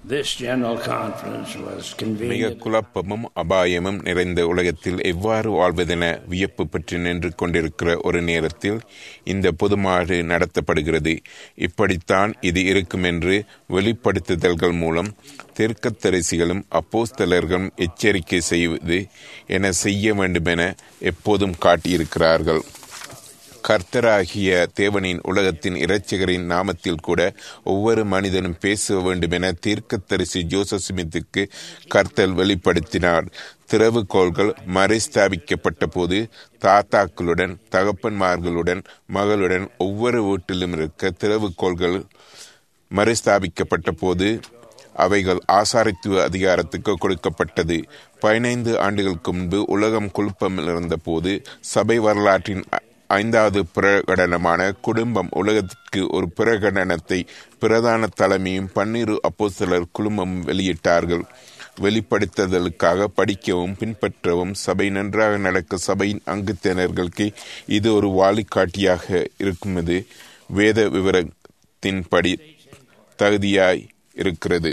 This general conference was மிக convened குழப்பமும் அபாயமும் நிறைந்த உலகத்தில் எவ்வாறு வாழ்வதென வியப்பு பற்றி நின்று கொண்டிருக்கிற ஒரு நேரத்தில் இந்த பொதுமாறு நடத்தப்படுகிறது இப்படித்தான் இது இருக்கும் என்று வெளிப்படுத்துதல்கள் மூலம் தீர்க்கத்தரிசிகளும் அப்போஸ்தலர்களும் எச்சரிக்கை செய்வது என செய்ய வேண்டுமென எப்போதும் காட்டியிருக்கிறார்கள் கர்த்தராகிய தேவனின் உலகத்தின் இரட்சகரின் நாமத்தில் கூட ஒவ்வொரு மனிதனும் பேச வேண்டுமென தீர்க்கத்தரிசி ஜோசப் ஸ்மித்துக்கு கர்த்தர் வெளிப்படுத்தினார் திறவுகோள்கள் மறைஸ்தாபிக்கப்பட்ட போது தாத்தாக்களுடன் தகப்பன்மார்களுடன் மகளுடன் ஒவ்வொரு வீட்டிலும் இருக்க திறவுகோள்கள் மறுஸ்தாபிக்கப்பட்ட போது அவைகள் ஆசாரித்துவ அதிகாரத்துக்கு கொடுக்கப்பட்டது பதினைந்து ஆண்டுகளுக்கு முன்பு உலகம் குழப்பமில் இருந்தபோது சபை வரலாற்றின் ஐ- ஐந்தாவது பிரகடனமான குடும்பம் உலகத்திற்கு ஒரு பிரகடனத்தை பிரதான தலைமையும் பன்னிரு அப்போஸ்தலர் குழுமமும் வெளியிட்டார்கள் வெளிப்படுத்துதலுக்காக படிக்கவும் பின்பற்றவும் சபை நன்றாக நடக்க சபையின் அங்கத்தினர்களுக்கு இது ஒரு வழிகாட்டியாக இருக்குமெது வேத விவரத்தின்படி தகுதியாய் இருக்கிறது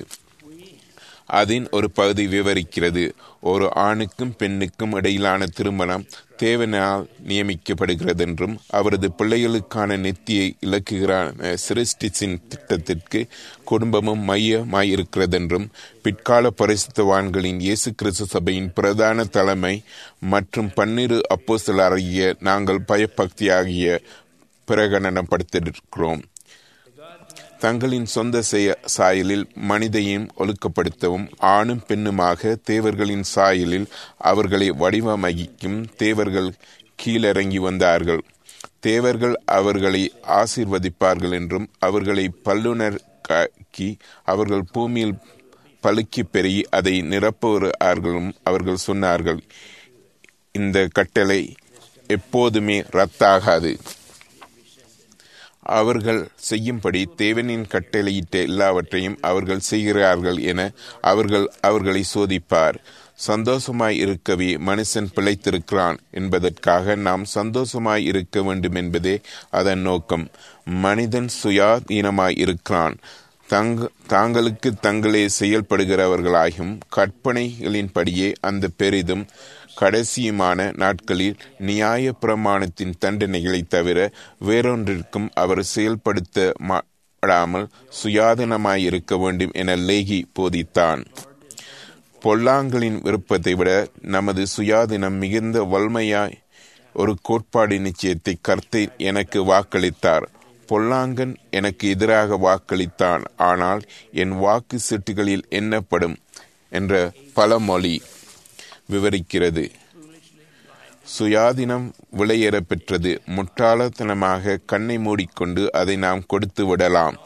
அதன் ஒரு பகுதி விவரிக்கிறது ஒரு ஆணுக்கும் பெண்ணுக்கும் இடையிலான திருமணம் தேவனால் நியமிக்கப்படுகிறது என்றும் அவரது பிள்ளைகளுக்கான நித்திய இலக்குகளான சிருஷ்டிச்சின் திட்டத்திற்கு குடும்பமும் மையமாயிருக்கிறது என்றும் பிற்கால பரிசுத்தவான்களின் இயேசு கிறிஸ்து சபையின் பிரதான தலைமை மற்றும் பன்னிரு அப்போஸ்தலராகிய நாங்கள் பயபக்தியாகிய பிரகடனப்படுத்தியிருக்கிறோம் தங்களின் சொந்த செய- சாயலில் மனிதையும் ஒழுக்கப்படுத்தவும் ஆணும் பெண்ணுமாக தேவர்களின் சாயலில் அவர்களை வடிவமைக்கும் தேவர்கள் கீழிறங்கி வந்தார்கள் தேவர்கள் அவர்களை ஆசீர்வதிப்பார்கள் என்றும் அவர்களை பல்லுணர்காக்கி அவர்கள் பூமியில் பலுக்கி பெருகி அதை நிரப்புவார்களும் அவர்கள் சொன்னார்கள் இந்த கட்டளை எப்போதுமே ரத்தாகாது அவர்கள் செய்யும்படி தேவனின் கட்டளையிட்ட எல்லாவற்றையும் அவர்கள் செய்கிறார்கள் என அவர்கள் அவர்களை சோதிப்பார் சந்தோஷமாய் இருக்கவே மனுஷன் பிழைத்திருக்கிறான் என்பதற்காக நாம் சந்தோஷமாய் இருக்க வேண்டும் என்பதே அதன் நோக்கம் மனிதன் சுயாதீனமாய் இருக்கிறான் தங்க தாங்களுக்கு தங்களே செயல்படுகிறவர்களாகும் கற்பனைகளின்படியே அந்த பெரிதும் கடைசியுமான நாட்களில் நியாய பிரமாணத்தின் தண்டனைகளை தவிர வேறொன்றிற்கும் அவர் செயல்படுத்த மாடாமல் சுயாதீனமாயிருக்க வேண்டும் என லேகி போதித்தான் பொல்லாங்களின் விருப்பத்தை விட நமது சுயாதீனம் மிகுந்த வல்மையாய் ஒரு கோட்பாடு நிச்சயத்தை கர்த்தர் எனக்கு வாக்களித்தார் பொல்லாங்கன் எனக்கு எதிராக வாக்களித்தான் ஆனால் என் வாக்கு சீட்டுகளில் எண்ணப்படும் என்ற பழமொழி விவரிக்கிறது சுயாதீனம் விலையேற பெற்றது முட்டாளத்தனமாக கண்ணை மூடிக்கொண்டு அதை நாம் கொடுத்து விடலாம்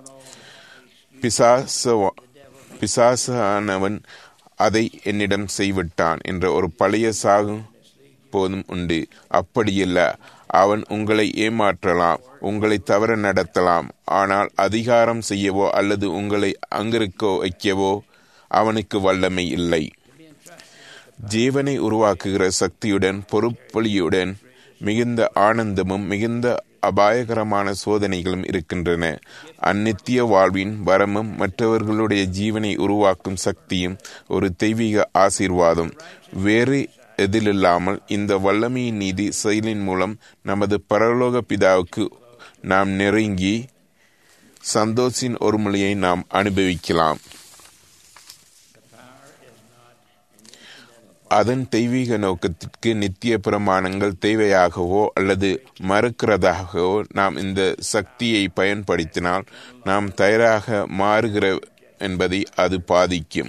பிசாச பிசாசானவன் அதை என்னிடம் செய்விட்டான் என்ற ஒரு பழைய சாகும் போதும் உண்டு அப்படியில்ல அவன் உங்களை ஏமாற்றலாம் உங்களை தவற நடத்தலாம் ஆனால் அதிகாரம் செய்யவோ அல்லது உங்களை அங்கிருக்க வைக்கவோ அவனுக்கு வல்லமை இல்லை ஜீவனை உருவாக்குகிற சக்தியுடன் பொறுப்பொழியுடன் மிகுந்த ஆனந்தமும் மிகுந்த அபாயகரமான சோதனைகளும் இருக்கின்றன அந்நித்திய வாழ்வின் வரமும் மற்றவர்களுடைய ஜீவனை உருவாக்கும் சக்தியும் ஒரு தெய்வீக ஆசீர்வாதம் வேறு எதிலில்லாமல் இந்த வல்லமையின் நீதி செயலின் மூலம் நமது பரலோக பிதாவுக்கு நாம் நெருங்கி சந்தோஷின் ஒரு மொழியை நாம் அனுபவிக்கலாம் அதன் தெய்வீக நோக்கத்திற்கு நித்திய பிரமாணங்கள் தேவையாகவோ அல்லது மறுக்கிறதாகவோ நாம் இந்த சக்தியை பயன்படுத்தினால் நாம் தயாராக மாறுகிற என்பதை அது பாதிக்கும்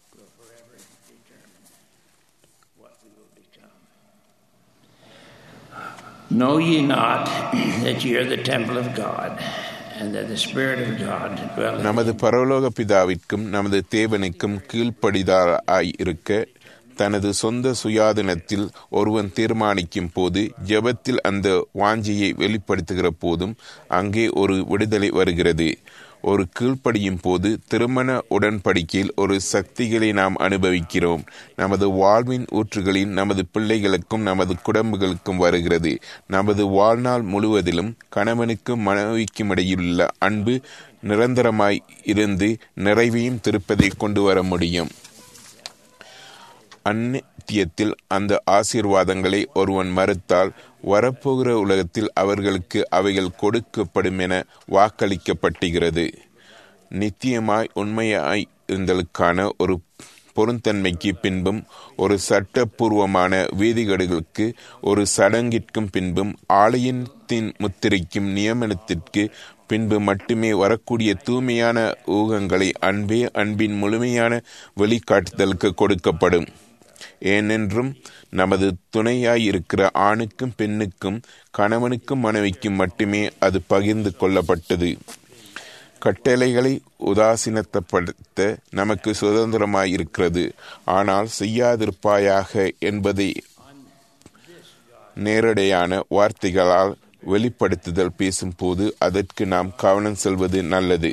Know ye not that ye are the temple of God, and that the Spirit of God dwelleth நமது பரலோக பிதாவிற்கும் நமது தேவனுக்கும் கீழ்ப்படிதாய் இருக்க தனது சொந்த சுயாதீனத்தில் ஒருவன் தீர்மானிக்கும் போது ஜெபத்தில் அந்த வாஞ்சியை வெளிப்படுத்துகிற போதும் அங்கே ஒரு விடுதலை வருகிறது ஒரு கீழ்ப்படியும் போது திருமண உடன்படிக்கையில் ஒரு சக்திகளை நாம் அனுபவிக்கிறோம் நமது வாழ்வின் ஊற்றுகளில் நமது பிள்ளைகளுக்கும் நமது குடும்பங்களுக்கும் வருகிறது நமது வாழ்நாள் முழுவதிலும் கணவனுக்கும் மனைவிக்கும் இடையிலுள்ள அன்பு நிரந்தரமாய் இருந்து நிறைவையும் திருப்பதை கொண்டு வர முடியும் அந்நித்தியத்தில் அந்த ஆசீர்வாதங்களை ஒருவன் மறுத்தால் வரப்போகிற உலகத்தில் அவர்களுக்கு அவைகள் கொடுக்கப்படும் என வாக்களிக்கப்பட்டுகிறது நித்தியமாய் உண்மையாய் இருந்தலுக்கான ஒரு பொருந்தன்மைக்கு பின்பும் ஒரு சட்டப்பூர்வமான வீதிகேடுகளுக்கு ஒரு சடங்கிற்கும் பின்பும் ஆலயத்தின் முத்திரைக்கும் நியமனத்திற்கு பின்பு மட்டுமே வரக்கூடிய தூய்மையான ஊகங்களை அன்பே அன்பின் முழுமையான வெளிக்காட்டுதலுக்கு கொடுக்கப்படும் ஏனென்றும் நமது துணையாயிருக்கிற ஆணுக்கும் பெண்ணுக்கும் கணவனுக்கும் மனைவிக்கும் மட்டுமே அது பகிர்ந்து கொள்ளப்பட்டது கட்டளைகளை உதாசீனப்படுத்த நமக்கு சுதந்திரமாயிருக்கிறது ஆனால் செய்யாதிருப்பாயாக என்பதை நேரடியான வார்த்தைகளால் வெளிப்படுத்துதல் பேசும்போது அதற்கு நாம் கவனம் செல்வது நல்லது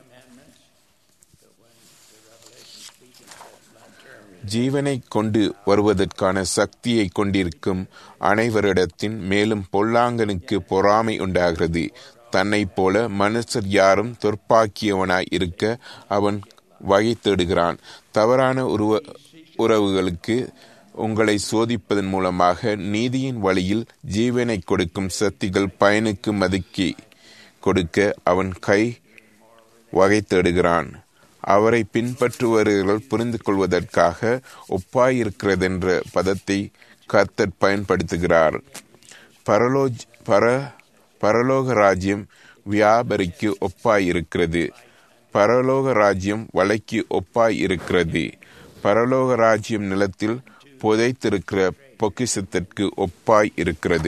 ஜீவனை கொண்டு வருவதற்கான சக்தியை கொண்டிருக்கும் அனைவரிடத்தின் மேலும் பொல்லாங்கனுக்கு பொறாமை உண்டாகிறது தன்னை போல மனுஷர் யாரும் தொற்பாக்கியவனாய் இருக்க அவன் வகை தேடுகிறான் தவறான உருவ உறவுகளுக்கு உங்களை சோதிப்பதன் மூலமாக நீதியின் வழியில் ஜீவனை கொடுக்கும் சக்திகள் பயனுக்கு மதுக்கி கொடுக்க அவன் கை வகை தேடுகிறான் அவரை பின்பற்றுபவர்கள் புரிந்து கொள்வதற்காக ஒப்பாயிருக்கிறதென்ற பதத்தை கர்த்தர் பயன்படுத்துகிறார் பரலோஜ் பர பரலோக ராஜ்யம் வியாபரிக்கு ஒப்பாயிருக்கிறது பரலோக ராஜ்யம் வலைக்கு ஒப்பாய் இருக்கிறது பரலோக ராஜ்யம் நிலத்தில் புதைத்திருக்கிற பொக்கிசத்திற்கு ஒப்பாய் இருக்கிறது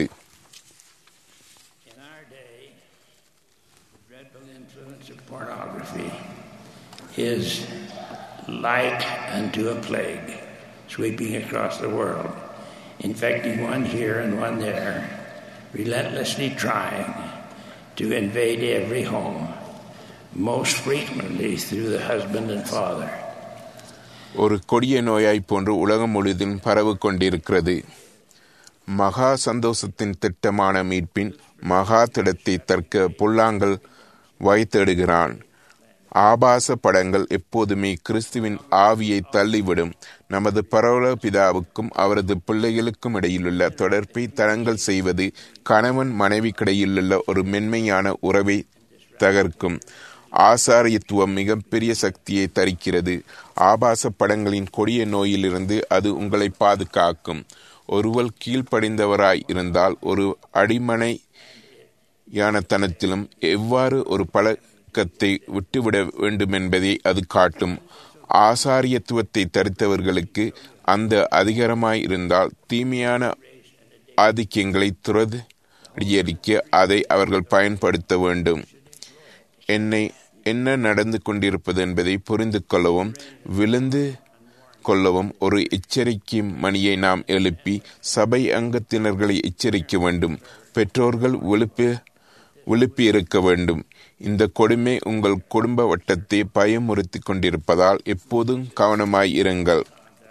In our day, dreadful influence of pornography is like unto a plague sweeping across the world, infecting one here and one there, relentlessly trying to invade every home, most frequently through the husband and father. ஒரு கொடிய நோயாய் போன்று உலகம் முழுவதும் பரவு கொண்டிருக்கிறது மகா சந்தோஷத்தின் திட்டமான மீட்பின் மகா திடத்தை தற்க புல்லாங்கல் வைத்தெடுகிறான் ஆபாச படங்கள் எப்போதுமே கிறிஸ்துவின் ஆவியை தள்ளிவிடும் நமது பரவல பிதாவுக்கும் அவரது பிள்ளைகளுக்கும் இடையிலுள்ள தொடர்பை தடங்கல் செய்வது கணவன் மனைவிக்கிடையிலுள்ள ஒரு மென்மையான உறவை தகர்க்கும் ஆசாரியத்துவம் மிகப்பெரிய சக்தியை தரிக்கிறது ஆபாச படங்களின் கொடிய நோயிலிருந்து அது உங்களை பாதுகாக்கும் ஒருவர் கீழ்ப்படிந்தவராய் இருந்தால் ஒரு அடிமனை யானத்தனத்திலும் எவ்வாறு ஒரு பழக்கத்தை விட்டுவிட வேண்டும் என்பதை அது காட்டும் ஆசாரியத்துவத்தை தரித்தவர்களுக்கு அந்த அதிகாரமாய் இருந்தால் தீமையான ஆதிக்கங்களை துறதியடிக்க அதை அவர்கள் பயன்படுத்த வேண்டும் என்னை என்ன நடந்து கொண்டிருப்பது என்பதை புரிந்து கொள்ளவும் விழுந்து கொள்ளவும் ஒரு எச்சரிக்கை மணியை நாம் எழுப்பி சபை அங்கத்தினர்களை எச்சரிக்க வேண்டும் பெற்றோர்கள் விழுப்பி விழுப்பி இருக்க வேண்டும் இந்த கொடுமை உங்கள் குடும்ப வட்டத்தை பயமுறுத்தி கொண்டிருப்பதால் எப்போதும் கவனமாய் இருங்கள்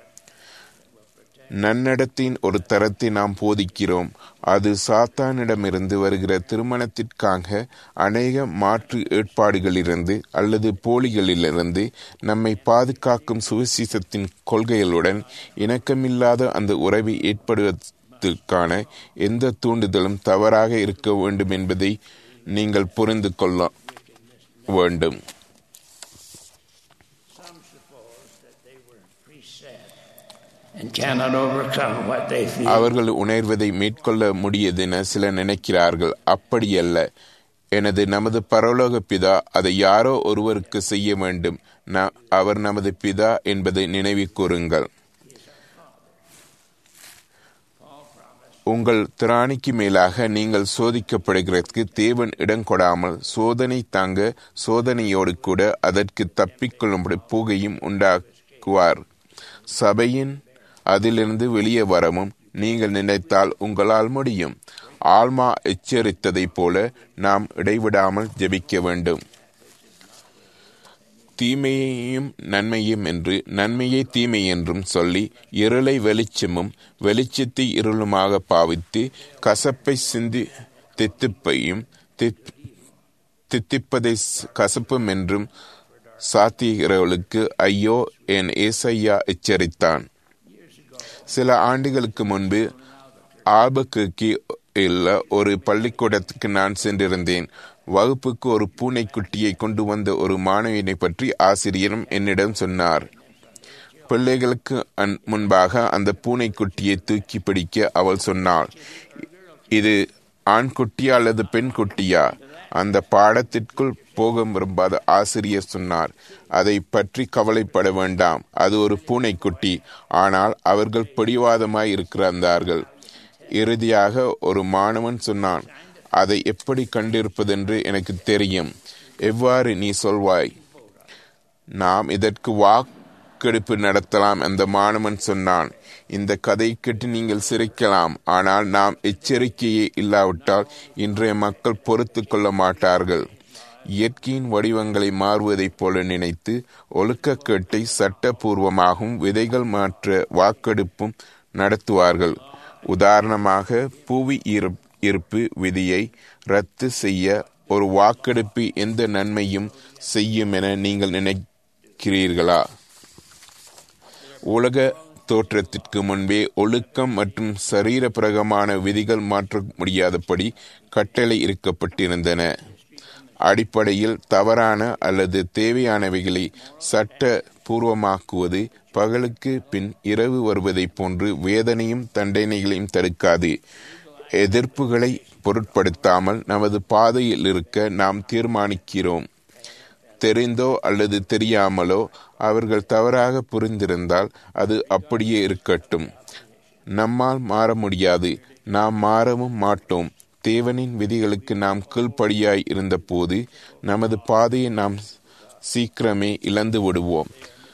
நன்னடத்தின் ஒரு தரத்தை நாம் போதிக்கிறோம் அது சாத்தானிடமிருந்து வருகிற திருமணத்திற்காக அநேக மாற்று ஏற்பாடுகளிலிருந்து அல்லது போலிகளிலிருந்து நம்மை பாதுகாக்கும் சுவிசேஷத்தின் கொள்கைகளுடன் இணக்கமில்லாத அந்த உறவை ஏற்படுவதற்கான எந்த தூண்டுதலும் தவறாக இருக்க வேண்டும் என்பதை நீங்கள் புரிந்து கொள்ள வேண்டும் Some suppose that they were preset and cannot overcome what they feel. அவர்கள் உணர்வதை மேற்கொள்ள முடியதென சிலர் நினைக்கிறார்கள் அப்படியல்ல எனது நமது பரலோக பிதா அதை யாரோ ஒருவருக்கு செய்ய வேண்டும் ந- அவர் நமது பிதா என்பதை நினைவு கூறுங்கள் உங்கள் திராணிக்கு மேலாக நீங்கள் சோதிக்கப்படுகிறதுக்கு தேவன் இடம் கொடாமல் சோதனை தாங்க சோதனையோடு கூட அதற்கு தப்பிக்கொள்ளும்படி புகையும் உண்டாக்குவார் சபையின் அதிலிருந்து வெளியே வரவும் நீங்கள் நினைத்தால் உங்களால் முடியும் ஆல்மா எச்சரித்ததைப் போல நாம் இடைவிடாமல் ஜெபிக்க வேண்டும் தீமையையும் நன்மையும் என்று நன்மையை தீமை என்றும் சொல்லி இருளை வெளிச்சமும் வெளிச்சத்தை இருளுமாக பாவித்து கசப்பை சிந்தி தித்துப்பையும் தித்- தித்திப்பதை கசப்பும் என்றும் சாத்தியகிறவர்களுக்கு ஐயோ என் ஏசையா எச்சரித்தான் சில ஆண்டுகளுக்கு முன்பு ஆல்பக்கு உள்ள ஒரு பள்ளிக்கூடத்துக்கு நான் சென்றிருந்தேன் வகுப்புக்கு ஒரு பூனைக்குட்டியை கொண்டு வந்த ஒரு மாணவியினை பற்றி ஆசிரியரும் என்னிடம் சொன்னார் பிள்ளைகளுக்கு முன்பாக அந்த பூனைக்குட்டியை தூக்கி பிடிக்க அவள் சொன்னாள் இது ஆண் குட்டியா அல்லது பெண் குட்டியா அந்த பாடத்திற்குள் போக விரும்பாத ஆசிரியர் சொன்னார் அதை பற்றி கவலைப்பட வேண்டாம் அது ஒரு பூனைக்குட்டி ஆனால் அவர்கள் பிடிவாதமாய் இருக்கிறார்கள் இறுதியாக ஒரு மாணவன் சொன்னான் அதை எப்படி கண்டிருப்பதென்று எனக்கு தெரியும் எவ்வாறு நீ சொல்வாய் நாம் இதற்கு வாக்கெடுப்பு நடத்தலாம் அந்த மாணவன் சொன்னான் இந்த கதை கேட்டு நீங்கள் சிரிக்கலாம் ஆனால் நாம் எச்சரிக்கையே இல்லாவிட்டால் இன்றைய மக்கள் பொறுத்து கொள்ள மாட்டார்கள் இயற்கையின் வடிவங்களை மாறுவதைப் போல நினைத்து ஒழுக்கக்கேட்டை சட்டபூர்வமாகவும் விதைகள் மாற்ற வாக்கெடுப்பும் நடத்துவார்கள் உதாரணமாக புவி இருப்பு விதியை ரத்து செய்ய ஒரு வாக்கெடுப்பு எந்த நன்மையும் செய்யும் என நீங்கள் நினைக்கிறீர்களா உலக தோற்றத்திற்கு முன்பே ஒழுக்கம் மற்றும் சரீரப்பிரகமான விதிகள் மாற்ற முடியாதபடி கட்டளை இருக்கப்பட்டிருந்தன அடிப்படையில் தவறான அல்லது தேவையானவைகளை சட்ட பூர்வமாக்குவது பகலுக்கு பின் இரவு வருவதைப் போன்று வேதனையும் தண்டனைகளையும் தடுக்காது எதிர்ப்புகளை பொருட்படுத்தாமல் நமது பாதையில் இருக்க நாம் தீர்மானிக்கிறோம் தெரிந்தோ அல்லது தெரியாமலோ அவர்கள் தவறாக புரிந்திருந்தால் அது அப்படியே இருக்கட்டும் நம்மால் மாற முடியாது நாம் மாறவும் மாட்டோம் தேவனின் விதிகளுக்கு நாம் கீழ்ப்படியாய் இருந்தபோது நமது பாதையை நாம் சீக்கிரமே இழந்து விடுவோம்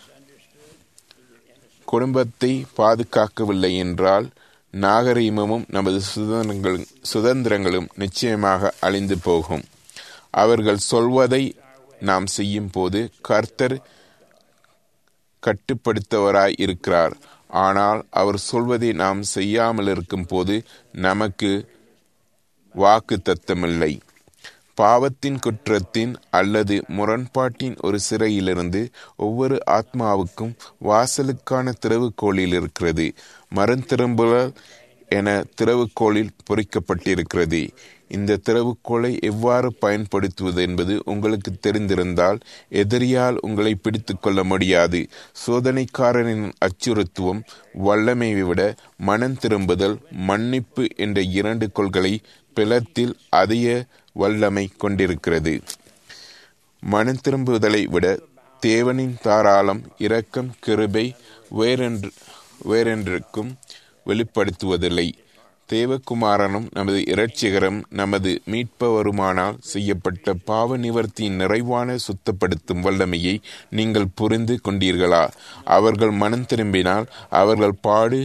குடும்பத்தை பாதுகாக்கவில்லை என்றால் நாகரீகமும் நமது சுதந்திரங்கள் சுதந்திரங்களும் நிச்சயமாக அழிந்து போகும் அவர்கள் சொல்வதை நாம் செய்யும் போது கர்த்தர் கட்டுப்படுத்தவராய் இருக்கிறார் ஆனால் அவர் சொல்வதை நாம் செய்யாமல் இருக்கும் போது நமக்கு வாக்கு தத்தமில்லை பாவத்தின் குற்றத்தின் அல்லது முரண்பாட்டின் ஒரு சிறையிலிருந்து ஒவ்வொரு ஆத்மாவுக்கும் வாசலுக்கான திறவுகோளில் இருக்கிறது மறுதிரும்புதல் என திறவுகோளில் பொறிக்கப்பட்டிருக்கிறது இந்த திறவுகோளை எவ்வாறு பயன்படுத்துவது என்பது உங்களுக்கு தெரிந்திருந்தால் எதிரியால் உங்களை பிடித்து கொள்ள முடியாது சோதனைக்காரனின் அச்சுறுத்துவம் வல்லமையை விட மனம் திரும்புதல் மன்னிப்பு என்ற இரண்டு கொள்களை பிளத்தில் அதிக வல்லமை கொண்டிருக்கிறது மனம் திரும்புதலை விட தேவனின் தாராளம் இரக்கம் கிருபை வேறென்று வேறென்றுக்கும் வெளிப்படுத்துவதில்லை தேவகுமாரனும் நமது இரட்சிகரம் நமது மீட்பவருமானால் செய்யப்பட்ட பாவ நிவர்த்தியின் நிறைவான சுத்தப்படுத்தும் வல்லமையை நீங்கள் புரிந்து கொண்டீர்களா அவர்கள் மனம் திரும்பினால் அவர்கள் பாடு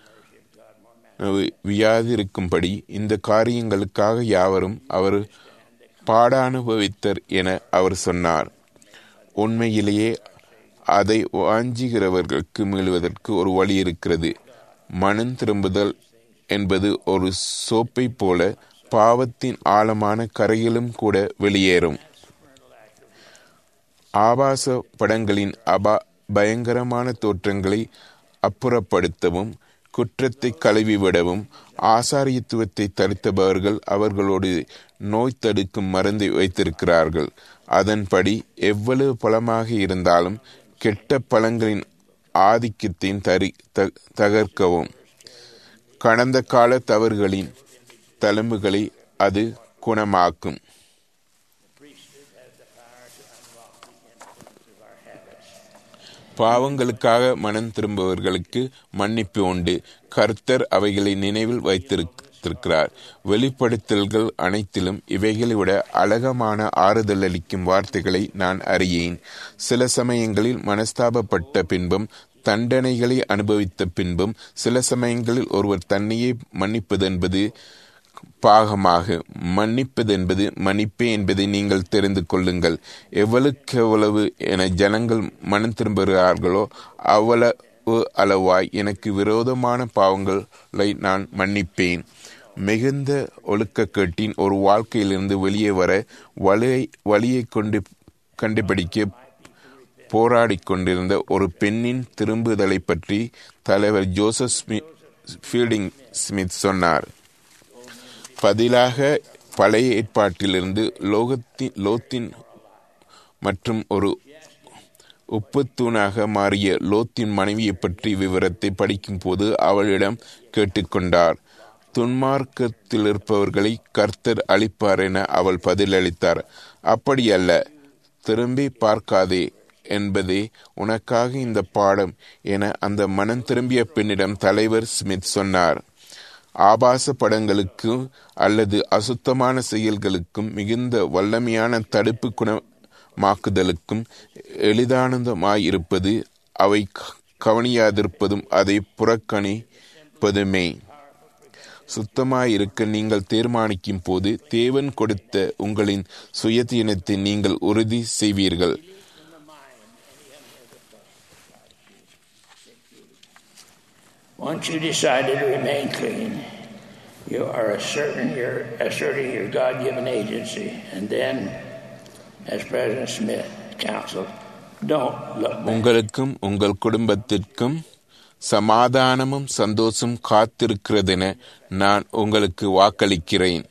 வியாதிருக்கும்படி இந்த காரியங்களுக்காக யாவரும் அவர் பாடானுபவித்தர் என அவர் சொன்னார் உண்மையிலேயே அதை வாஞ்சுகிறவர்களுக்கு மீளுவதற்கு ஒரு வழி இருக்கிறது மனம் திரும்புதல் என்பது ஒரு சோப்பை போல பாவத்தின் ஆழமான கரையிலும் கூட வெளியேறும் ஆபாச படங்களின் அபா பயங்கரமான தோற்றங்களை அப்புறப்படுத்தவும் குற்றத்தை கழுவிவிடவும் ஆசாரியத்துவத்தை தடுத்தபவர்கள் அவர்களோடு நோய் தடுக்கும் மருந்தை வைத்திருக்கிறார்கள் அதன்படி எவ்வளவு பலமாக இருந்தாலும் கெட்ட பழங்களின் ஆதிக்கத்தின் தரி தகர்க்கவும் கடந்த கால தவறுகளின் தழும்புகளை அது குணமாக்கும் பாவங்களுக்காக மனம் திரும்புவர்களுக்கு மன்னிப்பு உண்டு கர்த்தர் அவைகளை நினைவில் வைத்திருக்கிறார் வெளிப்படுத்தல்கள் அனைத்திலும் இவைகளை விட அழகமான ஆறுதல் அளிக்கும் வார்த்தைகளை நான் அறியேன் சில சமயங்களில் மனஸ்தாபப்பட்ட பின்பும் தண்டனைகளை அனுபவித்த பின்பும் சில சமயங்களில் ஒருவர் தன்னையே மன்னிப்பது என்பது பாகமாக மன்னிப்பது என்பது மன்னிப்பே என்பதை நீங்கள் தெரிந்து கொள்ளுங்கள் எவ்வளவுக்கு எவ்வளவு என ஜனங்கள் மனம் திரும்புகிறார்களோ அவ்வளவு அளவாய் எனக்கு விரோதமான பாவங்களை நான் மன்னிப்பேன் மிகுந்த ஒழுக்கக்கேட்டின் ஒரு வாழ்க்கையிலிருந்து வெளியே வர வழியை வழியை கொண்டு கண்டுபிடிக்க போராடிக் கொண்டிருந்த ஒரு பெண்ணின் திரும்புதலை பற்றி தலைவர் ஜோசப் ஸ்மி- ஃபீல்டிங் ஸ்மித் சொன்னார் பதிலாக பழைய ஏற்பாட்டிலிருந்து லோகத்தின் லோத்தின் மற்றும் ஒரு உப்புத்தூணாக மாறிய லோத்தின் மனைவியை பற்றி விவரத்தை படிக்கும்போது அவளிடம் கேட்டுக்கொண்டார் துன்மார்க்கத்தில் இருப்பவர்களை கர்த்தர் அளிப்பார் என அவள் பதிலளித்தார் அப்படியல்ல திரும்பி பார்க்காதே என்பதே உனக்காக இந்த பாடம் என அந்த மனம் திரும்பிய பெண்ணிடம் தலைவர் ஸ்மித் சொன்னார் ஆபாச படங்களுக்கு அல்லது அசுத்தமான செயல்களுக்கும் மிகுந்த வல்லமையான தடுப்பு குணமாக்குதலுக்கும் எளிதானதுமாயிருப்பது அவை க- கவனியாதிருப்பதும் அதை புறக்கணிப்பதுமே சுத்தமாயிருக்க நீங்கள் தீர்மானிக்கும் போது தேவன் கொடுத்த உங்களின் சுயதீனத்தை நீங்கள் உறுதி செய்வீர்கள் Once you decided to remain clean, you are asserting your, asserting your God given agency. And then, as President Smith counseled, don't look back. உங்களுக்கும் உங்கள் குடும்பத்திற்கும் சமாதானமும் சந்தோஷம் காத்திருக்கிறதென நான் உங்களுக்கு வாக்களிக்கிறேன்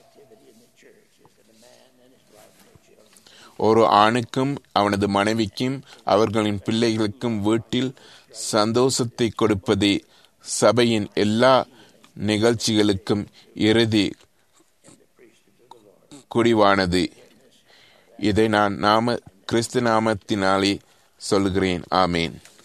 ஒரு ஆணுக்கும் அவனது மனைவிக்கும் அவர்களின் பிள்ளைகளுக்கும் வீட்டில் சந்தோஷத்தை கொடுப்பதே சபையின் எல்லா நிகழ்ச்சிகளுக்கும் இறுதி குடிவானது இதை நான் நாம கிறிஸ்து நாமத்தினாலே சொல்கிறேன் ஆமேன்